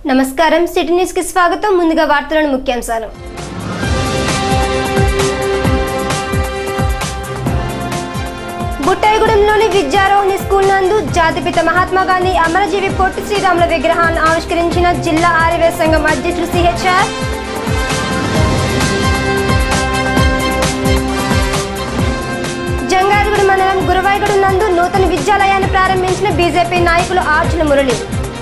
నమస్కారం city news కి స్వాగతం ముందుగా వార్తలను ముఖ్యాంశాలు బుట్టాయిగూడెంలోని విద్యారోహిణి స్కూల్ నందు జాతిపిత మహాత్మా గాంధీ అమరజీవి పొట్టి శ్రీరాముల విగ్రహాన్ని ఆవిష్కరించిన జిల్లా ఆర్యవే సంఘం అధ్యక్షుడు సిహెచ్ఆర్ జంగారెడ్డి మండలం గురవాయిగూడెం నందు నూతన విద్యాలయాన్ని ప్రారంభించిన బీజేపీ నాయకులు ఆర్చుల మురళి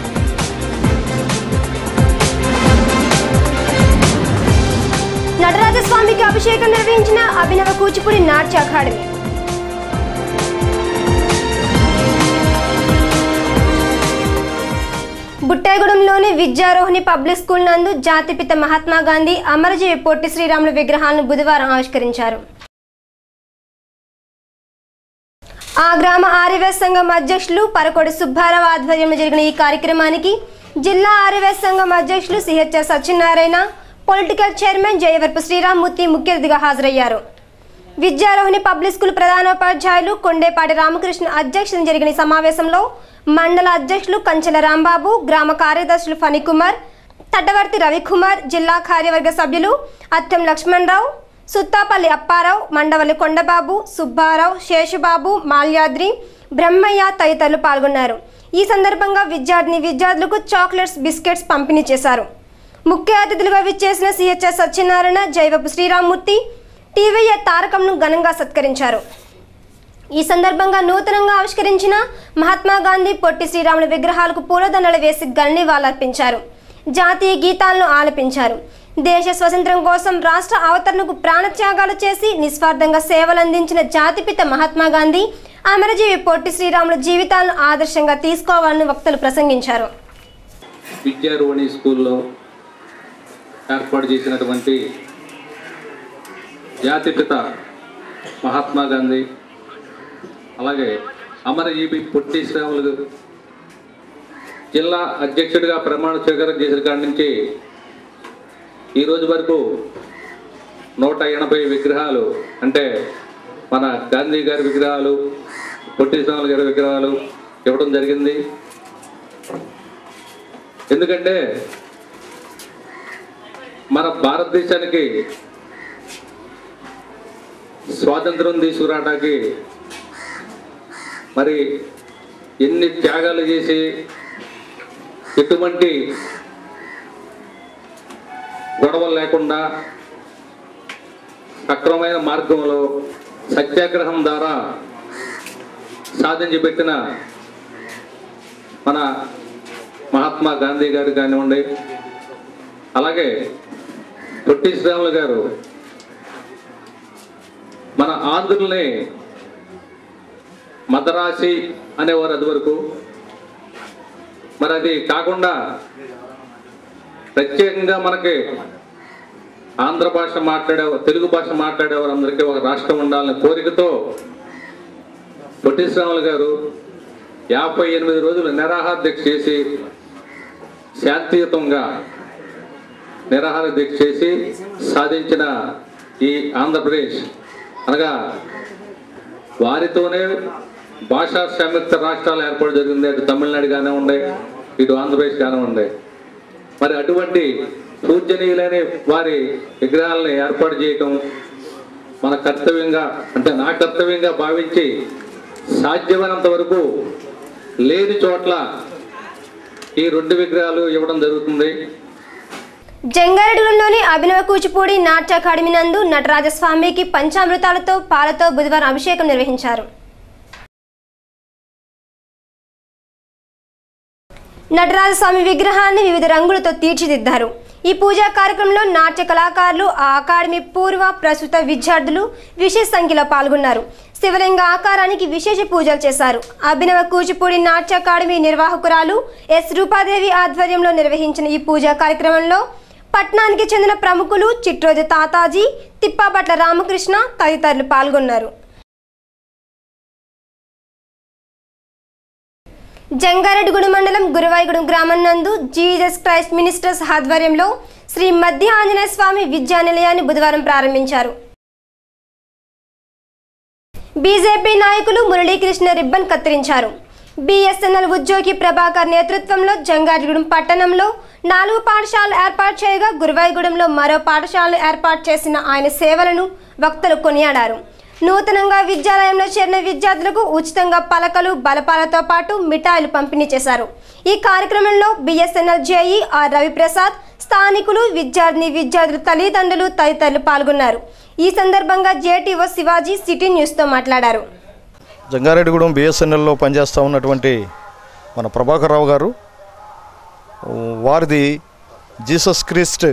నటరాజస్వామికి అభిషేకం నిర్వహించిన అభినవ కూచిపూడి నాట్య అకాడమీ బుట్టాయిగూడెంలోని విద్యారోహిణి పబ్లిక్ స్కూల్ నందు జాతిపిత మహాత్మా గాంధీ అమరజీవి పొట్టి శ్రీరాములు విగ్రహాలను బుధవారం ఆవిష్కరించారు ఆ గ్రామ ఆర్యవేస్ సంఘం అధ్యక్షులు పరకొడి సుబ్బారావు ఆధ్వర్యంలో జరిగిన ఈ కార్యక్రమానికి జిల్లా ఆర్యవేస్ సంఘం అధ్యక్షులు సిహెచ్ఆర్ సత్యనారాయణ పొలిటికల్ చైర్మన్ జయవర్పు శ్రీరామ్మూర్తి ముఖ్య అతిథిగా హాజరయ్యారు విద్యారోహిణి పబ్లిక్ స్కూల్ ప్రధానోపాధ్యాయులు కొండేపాటి రామకృష్ణ అధ్యక్షతన జరిగిన ఈ సమావేశంలో మండల అధ్యక్షులు కంచెల రాంబాబు గ్రామ కార్యదర్శులు ఫణికుమార్ తటవర్తి రవికుమార్ జిల్లా కార్యవర్గ సభ్యులు అత్తం లక్ష్మణరావు సుత్తాపల్లి అప్పారావు మండవల్లి కొండబాబు సుబ్బారావు శేషుబాబు మాల్యాద్రి బ్రహ్మయ్య తదితరులు పాల్గొన్నారు ఈ సందర్భంగా విద్యార్థిని విద్యార్థులకు చాక్లెట్స్ బిస్కెట్స్ పంపిణీ చేశారు ముఖ్య అతిథులుగా విచ్చేసిన సిహెచ్ఎస్ సత్యనారాయణ జైవపు శ్రీరామ్మూర్తి టీవీఏ తారకంను ఘనంగా సత్కరించారు ఈ సందర్భంగా నూతనంగా ఆవిష్కరించిన మహాత్మా గాంధీ పొట్టి శ్రీరాముల విగ్రహాలకు పూలదండలు వేసి గల్నివాళర్పించారు జాతీయ గీతాలను ఆలపించారు దేశ స్వతంత్రం కోసం రాష్ట్ర అవతరణకు ప్రాణత్యాగాలు చేసి నిస్వార్థంగా సేవలందించిన జాతిపిత మహాత్మా గాంధీ అమరజీవి పొట్టి శ్రీరాముల జీవితాలను ఆదర్శంగా తీసుకోవాలని వక్తలు ప్రసంగించారు విద్యారోహిణి స్కూల్లో ఏర్పాటు చేసినటువంటి జాతిపిత మహాత్మా గాంధీ అలాగే అమరజీవి పొట్టి శ్రీరాములు జిల్లా అధ్యక్షుడిగా ప్రమాణ స్వీకారం చేసిన కాడి నుంచి ఈ రోజు వరకు నూట ఎనభై విగ్రహాలు అంటే మన గాంధీ గారి విగ్రహాలు పొట్టి శ్రీరాములు గారి విగ్రహాలు ఇవ్వడం జరిగింది ఎందుకంటే మన భారతదేశానికి స్వాతంత్రం తీసుకురావడానికి మరి ఎన్ని త్యాగాలు చేసి ఎటువంటి గొడవలు లేకుండా సక్రమమైన మార్గంలో సత్యాగ్రహం ద్వారా సాధించి పెట్టిన మన మహాత్మా గాంధీ గారు కానివ్వండి అలాగే పొట్టి శ్రీరాములు గారు మన ఆంధ్రుల్ని మదరాసి అనేవారు అది వరకు మరి అది కాకుండా ప్రత్యేకంగా మనకి ఆంధ్ర భాష మాట్లాడే తెలుగు భాష మాట్లాడేవారు అందరికీ ఒక రాష్ట్రం ఉండాలనే కోరికతో పొట్టి శ్రీరాములు గారు యాభై ఎనిమిది రోజులు నిరాహార దీక్ష చేసి శాంతియుతంగా నిరాహార దీక్ష చేసి సాధించిన ఈ ఆంధ్రప్రదేశ్ అనగా వారితోనే భాషా సంయుక్త రాష్ట్రాలు ఏర్పాటు జరిగింది అటు తమిళనాడు కానివ్వండి ఇటు ఆంధ్రప్రదేశ్ కానివ్వండి మరి అటువంటి పూజనీయులైన వారి విగ్రహాలను ఏర్పాటు చేయటం మన కర్తవ్యంగా అంటే నా కర్తవ్యంగా భావించి సాధ్యమైనంత వరకు లేని చోట్ల ఈ రెండు విగ్రహాలు ఇవ్వడం జరుగుతుంది జంగారెడ్డిగూడెంలోని అభినవ కూచిపూడి నాట్య అకాడమీ నందు నటరాజస్వామికి పంచామృతాలతో పాలతో బుధవారం అభిషేకం నిర్వహించారు నటరాజస్వామి విగ్రహాన్ని వివిధ రంగులతో తీర్చిదిద్దారు ఈ పూజా కార్యక్రమంలో నాట్య కళాకారులు ఆ అకాడమీ పూర్వ ప్రస్తుత విద్యార్థులు విశేష సంఖ్యలో పాల్గొన్నారు శివలింగ ఆకారానికి విశేష పూజలు చేశారు అభినవ కూచిపూడి నాట్య అకాడమీ నిర్వాహకురాలు ఎస్ రూపాదేవి ఆధ్వర్యంలో నిర్వహించిన ఈ పూజా కార్యక్రమంలో పట్నానికి చెందిన ప్రముఖులు చిట్రోజు తాతాజీ తిప్పాపట్ల రామకృష్ణ తదితరులు పాల్గొన్నారు జంగారెడ్డిగూడెం మండలం గురువాయిగూడెం గ్రామం నందు జీసస్ క్రైస్ట్ మినిస్టర్స్ ఆధ్వర్యంలో శ్రీ మధ్య ఆంజనేయ స్వామి విద్యా నిలయాన్ని బుధవారం ప్రారంభించారు బీజేపీ నాయకులు మురళీకృష్ణ రిబ్బన్ కత్తిరించారు బిఎస్ఎన్ఎల్ ఉద్యోగి ప్రభాకర్ నేతృత్వంలో జంగారెడ్డిగూడెం పట్టణంలో నాలుగు పాఠశాలలు ఏర్పాటు చేయగా గురువాయిగూడెంలో మరో పాఠశాలను ఏర్పాటు చేసిన ఆయన సేవలను వక్తలు కొనియాడారు నూతనంగా విద్యాలయంలో చేరిన విద్యార్థులకు ఉచితంగా పలకలు బలపాలతో పాటు మిఠాయిలు పంపిణీ చేశారు ఈ కార్యక్రమంలో బిఎస్ఎన్ఎల్ జేఈ ఆర్ రవిప్రసాద్ స్థానికులు విద్యార్థిని విద్యార్థుల తల్లిదండ్రులు తదితరులు పాల్గొన్నారు ఈ సందర్భంగా జేటీఓ శివాజీ సిటీ న్యూస్తో మాట్లాడారు జంగారెడ్డిగూడెం బిఎస్ఎన్ఎల్లో పనిచేస్తూ ఉన్నటువంటి మన ప్రభాకర్ రావు గారు వారిది Jesus Christ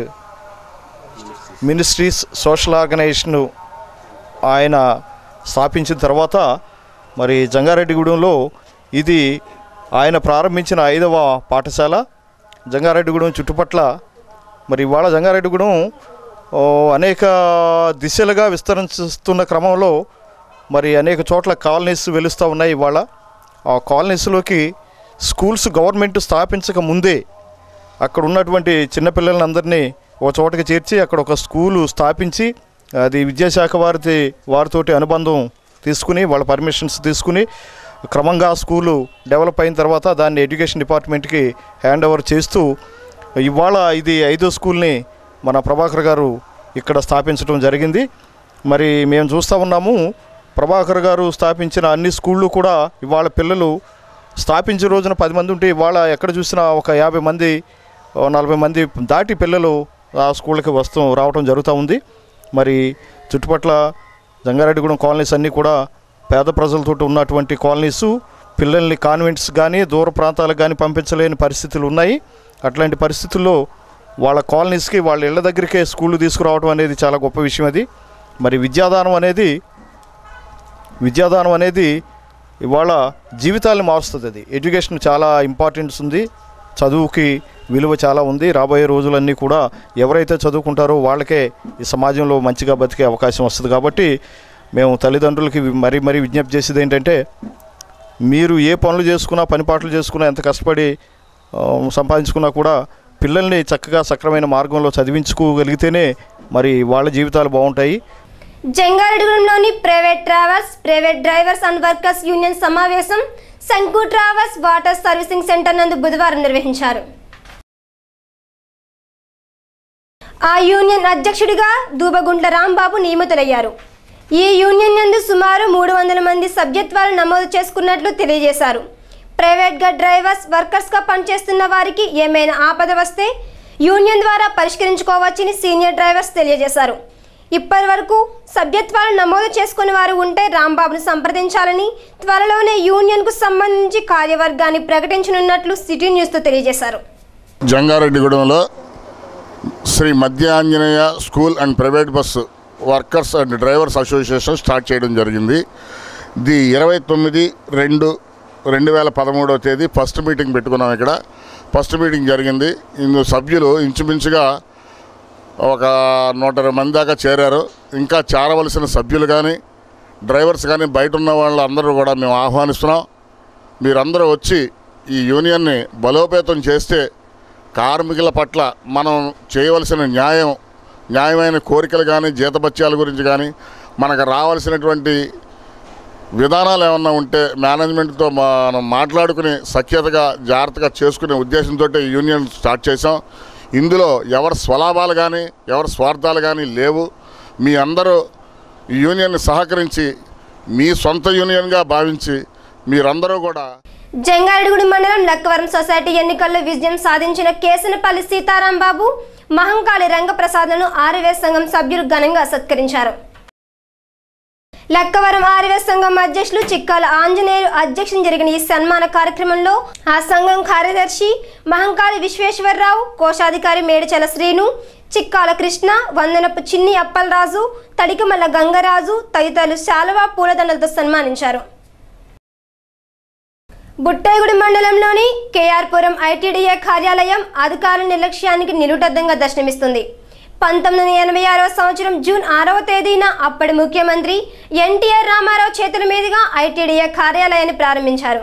ministries social organisation ఆయన స్థాపించిన తర్వాత మరి జంగారెడ్డిగూడెంలో ఇది ఆయన ప్రారంభించిన ఐదవ పాఠశాల జంగారెడ్డిగూడెం చుట్టుపట్ల మరి ఇవాళ జంగారెడ్డిగూడెం ఓ, అనేక దిశలుగా విస్తరిస్తున్న క్రమంలో మరి అనేక చోట్ల కాలనీస్ వెలుస్తూ ఉన్నాయి ఇవాళ ఆ కాలనీస్లోకి స్కూల్స్ గవర్నమెంట్ స్థాపించక ముందే అక్కడ ఉన్నటువంటి చిన్నపిల్లలందరినీ ఒక చోటకి చేర్చి అక్కడ ఒక స్కూలు స్థాపించి అది విద్యాశాఖ వారితో వారితోటి అనుబంధం తీసుకుని వాళ్ళ పర్మిషన్స్ తీసుకుని క్రమంగా ఆ స్కూలు డెవలప్ అయిన తర్వాత దాన్ని ఎడ్యుకేషన్ డిపార్ట్మెంట్కి హ్యాండ్ ఓవర్ చేస్తూ ఇవాళ ఇది ఐదో స్కూల్ని మన ప్రభాకర్ గారు ఇక్కడ స్థాపించడం జరిగింది మరి మేము చూస్తూ ఉన్నాము ప్రభాకర్ గారు స్థాపించిన అన్ని స్కూళ్ళు కూడా ఇవాళ పిల్లలు స్థాపించిన రోజున పది మంది ఉంటే ఇవాళ ఎక్కడ చూసినా ఒక యాభై మంది ఓ నలభై మంది దాటి పిల్లలు ఆ స్కూళ్ళకి వస్తూ రావడం జరుగుతూ ఉంది మరి చుట్టుపట్ల జంగారెడ్డిగూడెం కాలనీస్ అన్నీ కూడా పేద ప్రజలతో ఉన్నటువంటి కాలనీస్ పిల్లల్ని కాన్వెంట్స్ కానీ దూర ప్రాంతాలకు కానీ పంపించలేని పరిస్థితులు ఉన్నాయి అట్లాంటి పరిస్థితుల్లో వాళ్ళ కాలనీస్కి వాళ్ళ ఇళ్ళ దగ్గరికే స్కూళ్ళు తీసుకురావడం అనేది చాలా గొప్ప విషయం అది మరి విద్యాదానం అనేది విద్యాదానం అనేది ఇవాళ జీవితాలను మారుస్తుంది అది ఎడ్యుకేషన్ చాలా ఇంపార్టెన్స్ ఉంది చదువుకి విలువ చాలా ఉంది రాబోయే రోజులన్నీ కూడా ఎవరైతే చదువుకుంటారో వాళ్ళకే ఈ సమాజంలో మంచిగా బతికే అవకాశం వస్తుంది కాబట్టి మేము తల్లిదండ్రులకి మరీ మరీ విజ్ఞప్తి చేసేది ఏంటంటే మీరు ఏ పనులు చేసుకున్నా పని పాటలు చేసుకున్నా ఎంత కష్టపడి ఆ, సంపాదించుకున్నా కూడా పిల్లల్ని చక్కగా సక్రమైన మార్గంలో చదివించుకోగలిగితేనే మరి వాళ్ళ జీవితాలు బాగుంటాయి జంగారెడ్డిగూడెంలోని private travels private drivers and workers union సమావేశం శంకు ట్రావెల్స్ వాటర్ సర్వీసింగ్ సెంటర్ నందు బుధవారం నిర్వహించారు ఆ యూనియన్ అధ్యక్షుడిగా దూబగుండ్ల రాంబాబు నియమితులయ్యారు ఈ యూనియన్ నందు సుమారు మూడు వందల మంది సభ్యత్వాలు నమోదు చేసుకున్నట్లు తెలియజేశారు ప్రైవేట్గా డ్రైవర్స్ వర్కర్స్గా పనిచేస్తున్న వారికి ఏమైనా ఆపద వస్తే యూనియన్ ద్వారా పరిష్కరించుకోవచ్చని సీనియర్ డ్రైవర్స్ తెలియజేశారు ఇప్పటి వరకు సభ్యత్వాలు నమోదు చేసుకుని వారు ఉంటే రాంబాబును సంప్రదించాలని త్వరలోనే యూనియన్కు సంబంధించి కార్యవర్గాన్ని ప్రకటించనున్నట్లు సిటీ న్యూస్తో తెలియజేశారు జంగారెడ్డిగూడెంలో శ్రీ మధ్య Anjaneya school and private bus workers and drivers association start చేయడం జరిగింది ది ఇరవై తొమ్మిది రెండు రెండు వేల పదమూడవ తేదీ ఫస్ట్ మీటింగ్ పెట్టుకున్నాం ఇక్కడ ఫస్ట్ మీటింగ్ జరిగింది ఇందు సభ్యులు ఇంచుమించుగా ఒక నూట ఇరవై మంది దాకా చేరారు ఇంకా చేరవలసిన సభ్యులు కానీ డ్రైవర్స్ కానీ బయట ఉన్న వాళ్ళందరూ కూడా మేము ఆహ్వానిస్తున్నాం మీరందరూ వచ్చి ఈ యూనియన్ని బలోపేతం చేస్తే కార్మికుల పట్ల మనం చేయవలసిన న్యాయం న్యాయమైన కోరికలు కానీ జీతభత్యాల గురించి కానీ మనకు రావాల్సినటువంటి విధానాలు ఏమన్నా ఉంటే మేనేజ్మెంట్తో మనం మాట్లాడుకుని సఖ్యతగా జాగ్రత్తగా చేసుకునే ఉద్దేశంతో ఈ యూనియన్ స్టార్ట్ చేసాం ఇందులో ఎవరి స్వలాభాలు కానీ ఎవరి స్వార్థాలు కానీ లేవు మీ అందరూ ఈ యూనియన్ని సహకరించి మీ సొంత యూనియన్గా భావించి మీరందరూ కూడా జంగారెడ్డిగూడి మండలం లక్కవరం సొసైటీ ఎన్నికల్లో విజయం సాధించిన కేసనపల్లి సీతారాం బాబు మహంకాళి రంగప్రసాద్లను ఆర్ఎస్ సంఘం సభ్యులు ఘనంగా సత్కరించారు లక్కవరం ఆర్ఎస్ సంఘం అధ్యక్షులు చిక్కాల ఆంజనేయులు అధ్యక్షం జరిగిన ఈ సన్మాన కార్యక్రమంలో ఆ సంఘం కార్యదర్శి మహంకాళి విశ్వేశ్వరరావు కోశాధికారి మేడిచల శ్రీను చిక్కాల కృష్ణ వందనపు చిన్ని అప్పలరాజు తడికమల్ల గంగరాజు తదితరులు శాలువా పూలదండలతో సన్మానించారు బుట్టాయిగూడి మండలంలోని కేఆర్పురం ఐటీడీఏ కార్యాలయం అధికారుల నిర్లక్ష్యానికి నిలుటద్దంగా దర్శనమిస్తుంది పంతొమ్మిది వందల ఎనభై ఆరవ సంవత్సరం జూన్ ఆరవ తేదీన అప్పటి ముఖ్యమంత్రి ఎన్టీఆర్ రామారావు చేతుల మీదుగా ఐటీడీఏ కార్యాలయాన్ని ప్రారంభించారు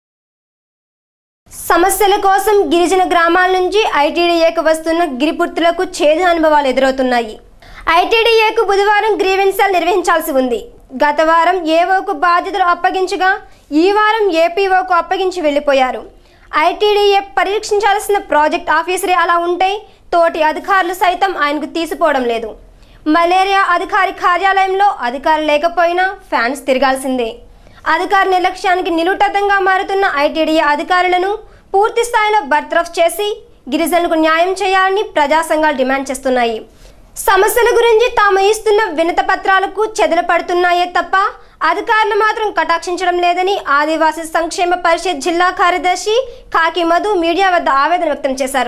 సమస్యల కోసం గిరిజన గ్రామాల నుంచి ఐటీడీఏకు వస్తున్న గిరిపుత్రులకు చేదు అనుభవాలు ఎదురవుతున్నాయి ఐటీడీఏకు బుధవారం గ్రీవెన్సల్ నిర్వహించాల్సి ఉంది గత వారం ఏవోకు బాధ్యతలు అప్పగించగా ఈ వారం ఏపీఓకు అప్పగించి వెళ్ళిపోయారు ఐటీడీఏ పరీక్షించాల్సిన ప్రాజెక్ట్ ఆఫీసరే అలా ఉంటే తోటి అధికారులు సైతం ఆయనకు తీసిపోవడం లేదు మలేరియా అధికారి కార్యాలయంలో అధికారులు లేకపోయినా ఫ్యాన్స్ తిరగాల్సిందే అధికార నిర్లక్ష్యానికి నిలుటతంగా మారుతున్న ఐటీడీఏ అధికారులను పూర్తి స్థాయిలో బర్తరఫ్ చేసి గిరిజనులకు న్యాయం చేయాలని ప్రజా సంఘాలు డిమాండ్ చేస్తున్నాయి సమస్యల గురించి తాము ఇస్తున్న వినత పత్రాలకు చెదలు పడుతున్నాయే తప్ప అధికారులు మాత్రం కటాక్షించడం లేదని ఆదివాసీ సంక్షేమ పరిషత్ జిల్లా కార్యదర్శి కాకి మధు మీడియా వద్ద ఆవేదన వ్యక్తం చేశారు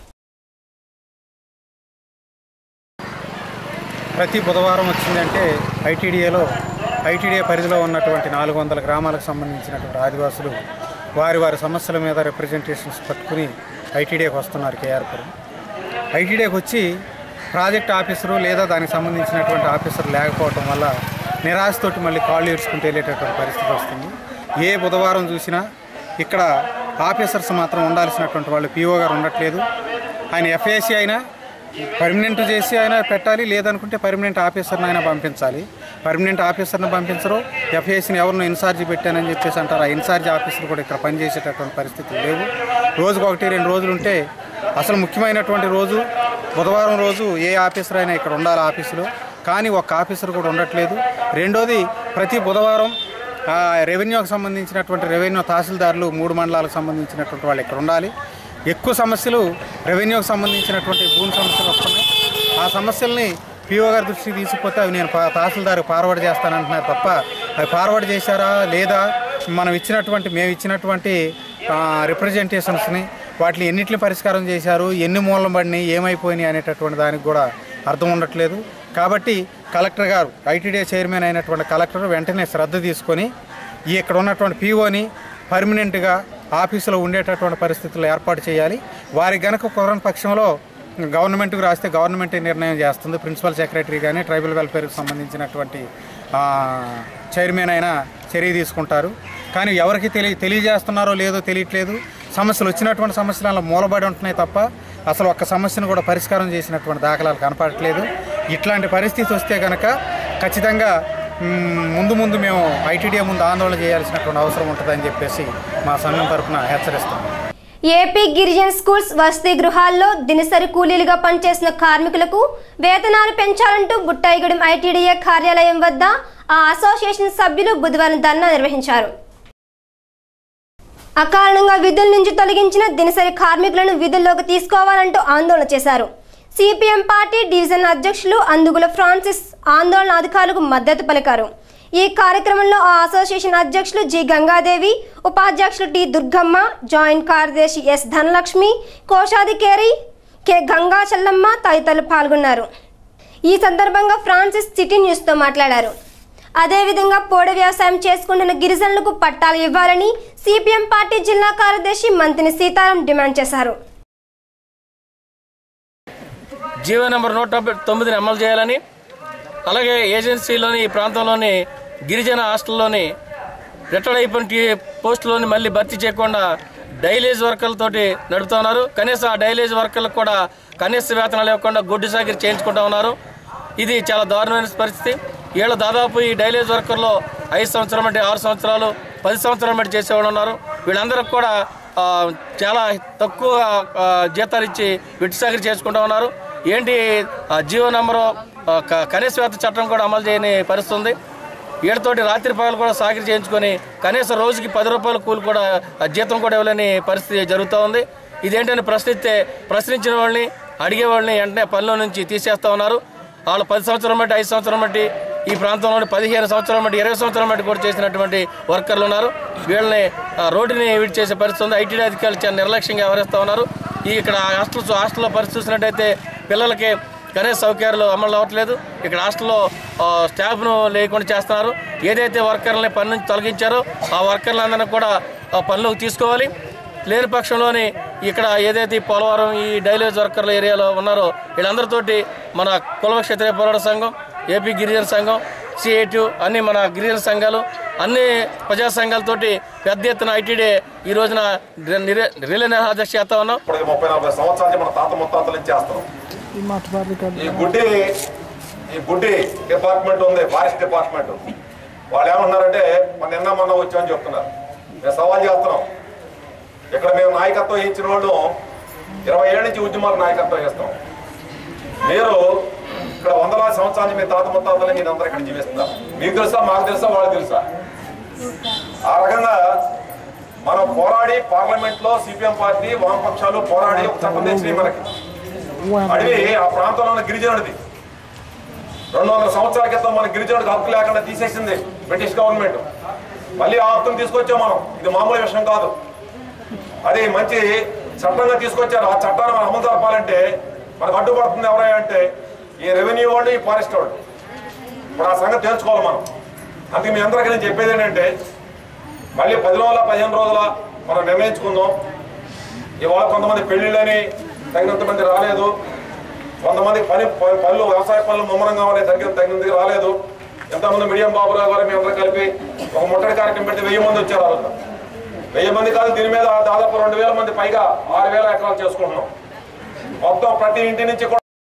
ప్రతి బుధవారం వచ్చిందంటే ఐటీడీఏలో ఐటీడీఏ పరిధిలో ఉన్నటువంటి నాలుగు వందల గ్రామాలకు సంబంధించినటువంటి ఆదివాసులు వారి వారి సమస్యల మీద రిప్రజెంటేషన్స్ పట్టుకుని ఐటీడీఏకి వస్తున్నారు కేఆర్పురం ఐటీడీఏకి వచ్చి ప్రాజెక్ట్ ఆఫీసరు లేదా దానికి సంబంధించినటువంటి ఆఫీసర్ లేకపోవటం వల్ల నిరాశతోటి మళ్ళీ కాళ్ళు ఏడ్చుకుంటూ వెళ్ళేటటువంటి పరిస్థితి వస్తుంది ఏ బుధవారం చూసినా ఇక్కడ ఆఫీసర్స్ మాత్రం ఉండాల్సినటువంటి వాళ్ళు పీఓ గారు ఉండట్లేదు ఆయన ఎఫ్ఏసి అయినా పర్మనెంట్ చేసి అయినా పెట్టాలి లేదనుకుంటే పర్మనెంట్ ఆఫీసర్ని అయినా పంపించాలి పర్మనెంట్ ఆఫీసర్ని పంపించరు ఎఫ్ఏసీని ఎవరినో ఇన్ఛార్జ్ పెట్టానని చెప్పేసి అంటారు ఆ ఇన్ఛార్జ్ ఆఫీసర్ కూడా ఇక్కడ పనిచేసేటటువంటి పరిస్థితులు లేవు రోజుకు ఒకటి రెండు రోజులు ఉంటే అసలు ముఖ్యమైనటువంటి రోజు బుధవారం రోజు ఏ ఆఫీసర్ అయినా ఇక్కడ ఉండాలి ఆఫీసులో కానీ ఒక్క ఆఫీసర్ కూడా ఉండట్లేదు రెండోది ప్రతి బుధవారం ఆ రెవెన్యూకి సంబంధించినటువంటి రెవెన్యూ తహసీల్దారులు మూడు మండలాలకు సంబంధించినటువంటి వాళ్ళు ఇక్కడ ఉండాలి ఎక్కువ సమస్యలు రెవెన్యూకి సంబంధించినటువంటి భూమి సమస్యలు వస్తున్నాయి ఆ సమస్యల్ని పిఓ గారి దృష్టికి తీసుకుపోతే అవి నేను పా- తహసీల్దార్ ఫార్వర్డ్ చేస్తానంటున్నారు తప్ప అవి ఫార్వర్డ్ చేశారా లేదా మనం ఇచ్చినటువంటి మేము ఇచ్చినటువంటి రిప్రజెంటేషన్స్ని వాటిని ఎన్నిటిని పరిష్కారం చేశారు ఎన్ని మూలం పడినాయి ఏమైపోయినాయి అనేటటువంటి దానికి కూడా అర్థం ఉండట్లేదు కాబట్టి కలెక్టర్ గారు ఐటీడీఏ చైర్మన్ అయినటువంటి కలెక్టర్ వెంటనే శ్రద్ధ తీసుకొని ఈ ఇక్కడ ఉన్నటువంటి పీఓని పర్మనెంట్గా ఆఫీసులో ఉండేటటువంటి పరిస్థితులు ఏర్పాటు చేయాలి వారి గనక కుదరని పక్షంలో గవర్నమెంట్కి రాస్తే గవర్నమెంట్ నిర్ణయం చేస్తుంది ప్రిన్సిపల్ సెక్రటరీ కానీ ట్రైబల్ వెల్ఫేర్కి సంబంధించినటువంటి ఆ, చైర్మన్ అయినా చర్య తీసుకుంటారు కానీ ఎవరికి తెలియ తెలియజేస్తున్నారో లేదో తెలియట్లేదు సమస్యలు వచ్చినటువంటి సమస్యలు అలా మూలబడి ఉంటున్నాయి తప్ప అసలు ఒక్క సమస్యను కూడా పరిష్కారం చేసినటువంటి దాఖలాలు కనపడట్లేదు ఇట్లాంటి పరిస్థితి వస్తే కనుక ఖచ్చితంగా మ్, ముందు ముందు మేము ఐటీడీఏ ముందు ఆందోళన చేయాల్సినటువంటి అవసరం ఉంటుందని చెప్పేసి మా సంఘం తరఫున హెచ్చరిస్తున్నాం ఏపీ గిరిజన స్కూల్స్ వసతి గృహాల్లో దినసరి కూలీలుగా పనిచేసిన కార్మికులకు వేతనాలు పెంచాలంటూ బుట్టాయిగూడెం ఐటీడీఏ కార్యాలయం వద్ద ఆ అసోసియేషన్ సభ్యులు బుధవారం ధర్నా నిర్వహించారు అకారణంగా విధుల నుంచి తొలగించిన దినసరి కార్మికులను విధుల్లోకి తీసుకోవాలంటూ ఆందోళన చేశారు సిపిఎం పార్టీ డివిజన్ అధ్యక్షులు అందుగుల ఫ్రాన్సిస్ ఆందోళన అధికారులకు మద్దతు పలికారు ఈ కార్యక్రమంలో ఆ అసోసియేషన్ అధ్యక్షులు జి గంగాదేవి ఉపాధ్యక్షులు టి దుర్గమ్మ జాయింట్ కార్యదర్శి ఎస్ ధనలక్ష్మి కోశాధికారి కె గంగా చెల్లమ్మ తదితరులు పాల్గొన్నారు ఈ సందర్భంగా ఫ్రాన్సిస్ సిటీ న్యూస్తో మాట్లాడారు అదేవిధంగా పోడ వ్యవసాయం చేసుకుంటున్న గిరిజనులకు పట్టాలు ఇవ్వాలని సిపిఎం పార్టీ జిల్లా కార్యదర్శి మంత్రి సీతారాం డిమాండ్ చేశారు జీవో నెంబర్ నూట డెబ్బై తొమ్మిదిని అమలు చేయాలని అలాగే ఏజెన్సీలోని ఈ ప్రాంతంలోని గిరిజన హాస్టల్లోని రిటైర్డ్ అయిపోయిన టీ- పోస్టులోని మళ్ళీ భర్తీ చేయకుండా డైలేజ్ వర్కర్లతోటి నడుపుతున్నారు కనీసం ఆ డైలేజ్ వర్కర్లకు కూడా కనీస వేతనాలు ఇవ్వకుండా గుడ్డి సాగిరి చేయించుకుంటా ఉన్నారు ఇది చాలా దారుణమైన పరిస్థితి వీళ్ళు దాదాపు ఈ డైలేజ్ వర్కర్లో ఐదు సంవత్సరాలు బట్టి ఆరు సంవత్సరాలు పది సంవత్సరాలు బట్టి చేసేవాళ్ళు ఉన్నారు వీళ్ళందరికీ కూడా ఆ, చాలా తక్కువ ఆ, జీతాలు ఇచ్చి విట్టి సాగిరి చేసుకుంటా ఉన్నారు ఏంటి ఆ, జీవో నెంబరు ఆ, క- కనీస వేతన చట్టం కూడా అమలు చేయని పరిస్థితి ఉంది వీళ్ళతోటి రాత్రి పగలు కూడా సాగిరి చేయించుకొని కనీసం రోజుకి పది రూపాయల కూలి కూడా ఆ, జీతం కూడా ఇవ్వలేని పరిస్థితి జరుగుతూ ఉంది ఇదేంటని ప్రశ్నిస్తే ప్రశ్నించిన వాళ్ళని అడిగే వాళ్ళని వెంటనే పనిలో నుంచి తీసేస్తా ఉన్నారు వాళ్ళు పది సంవత్సరం బట్టి ఐదు సంవత్సరం బట్టి ఈ ప్రాంతంలో పదిహేను సంవత్సరం బట్టి ఇరవై సంవత్సరం బట్టి కూడా చేసినటువంటి వర్కర్లు ఉన్నారు వీళ్ళని ఆ, రోడ్డుని విడి చేసే పరిస్థితి ఉంది ఐటీ అధికారులు చాలా నిర్లక్ష్యంగా వ్యవహరిస్తూ ఉన్నారు ఈ ఇక్కడ హాస్టల్స్ హాస్టల్లో పరిస్థితి చూసినట్టయితే పిల్లలకి కనీస సౌకర్యాలు అమలు అవ్వట్లేదు ఇక్కడ హాస్టల్లో ఆ, స్టాఫ్ను లేకుండా చేస్తున్నారు ఏదైతే వర్కర్లని పని నుంచి తొలగించారో ఆ వర్కర్లందరినీ కూడా ఆ, పనిలోకి తీసుకోవాలి లేని పక్షంలోని ఇక్కడ ఏదైతే ఈ పోలవరం ఈ డైలేజ్ వర్కర్ల ఏరియాలో ఉన్నారో వీళ్ళందరితోటి మన కులవ క్షత్రియ పోరాట సంఘం ఏపీ గిరిజన సంఘం సిఐటి అన్ని మన గిరిజన సంఘాలు అన్ని ప్రజా సంఘాలతోటి పెద్ద ఎత్తున ఐటీడీ ఈ రోజున రిలే రిలే నిరాదీక్ష చేస్తా ఉన్నాం ఇప్పటికి ముప్పై నలభై సంవత్సరాల నుంచి మన తాత ముత్తాతల నుంచి చేస్తున్నాం ఈ గుడ్డి ఈ గుడ్డి డిపార్ట్మెంట్ ఉంది ఫారెస్ట్ డిపార్ట్మెంట్ వాళ్ళు ఏమన్నారంటే మన నిన్న మొన్న వచ్చామని చెప్తున్నారు మేము సవాల్ చేస్తున్నాం ఇక్కడ మేము నాయకత్వం ఇచ్చిన వాళ్ళు ఇరవై ఏళ్ళ నుంచి ఉద్యమాలకు నాయకత్వం చేస్తాం మీరు ఇక్కడ వందలాది సంవత్సరాల నుంచి మీ తాత ముత్తాతలు మీరు అందరూ ఇక్కడ జీవిస్తున్నారు మీకు తెలుసా మాకు తెలుసా వాళ్ళకి తెలుసా ఆ రకంగా మనం పోరాడి పార్లమెంట్ లో సిపిఎం పార్టీ వామపక్షాలు పోరాడి ఒక చట్టం తెచ్చినాయి మనకి అడవి ఆ ప్రాంతంలో ఉన్న గిరిజనుడిది రెండు వందల సంవత్సరాల క్రితం మన గిరిజనుడికి హక్కు లేకుండా తీసేసింది బ్రిటిష్ గవర్నమెంట్ మళ్ళీ ఆ హక్కును తీసుకొచ్చాం మనం ఇది మామూలు విషయం కాదు అది మంచి చట్టంగా తీసుకొచ్చారు ఆ చట్టాన్ని మనం అమలు జరపాలంటే మనకు అడ్డుపడుతుంది ఎవరైనా అంటే ఈ రెవెన్యూ వాళ్ళు ఈ ఫారెస్ట్ వాళ్ళు ఇప్పుడు ఆ సంగతి తెలుసుకోవాలి మనం అందుకే మీ అందరికీ నేను చెప్పేది ఏంటంటే మళ్ళీ పది రోజుల పదిహేను రోజుల మనం నిర్ణయించుకుందాం ఇవాళ కొంతమంది పెళ్లిళ్ళని తగినంత మంది రాలేదు కొంతమంది పని ప- పనులు వ్యవసాయ పనులు ముమ్మరంగా ఉన్నాయి తగిన తగినందుకు రాలేదు ఎంతమంది మీడియం బాబురావు గారు మీ అందరూ కలిపి ఒక ముట్టడి కార్యక్రమం పెడితే వెయ్యి మంది వచ్చారు ఆ రోజున వెయ్యి మంది కాదు దీని మీద దాదాపు రెండు వేల మంది పైగా ఆరు వేల ఎకరాలు చేసుకుంటున్నాం మొత్తం ప్రతి ఇంటి నుంచి కూడా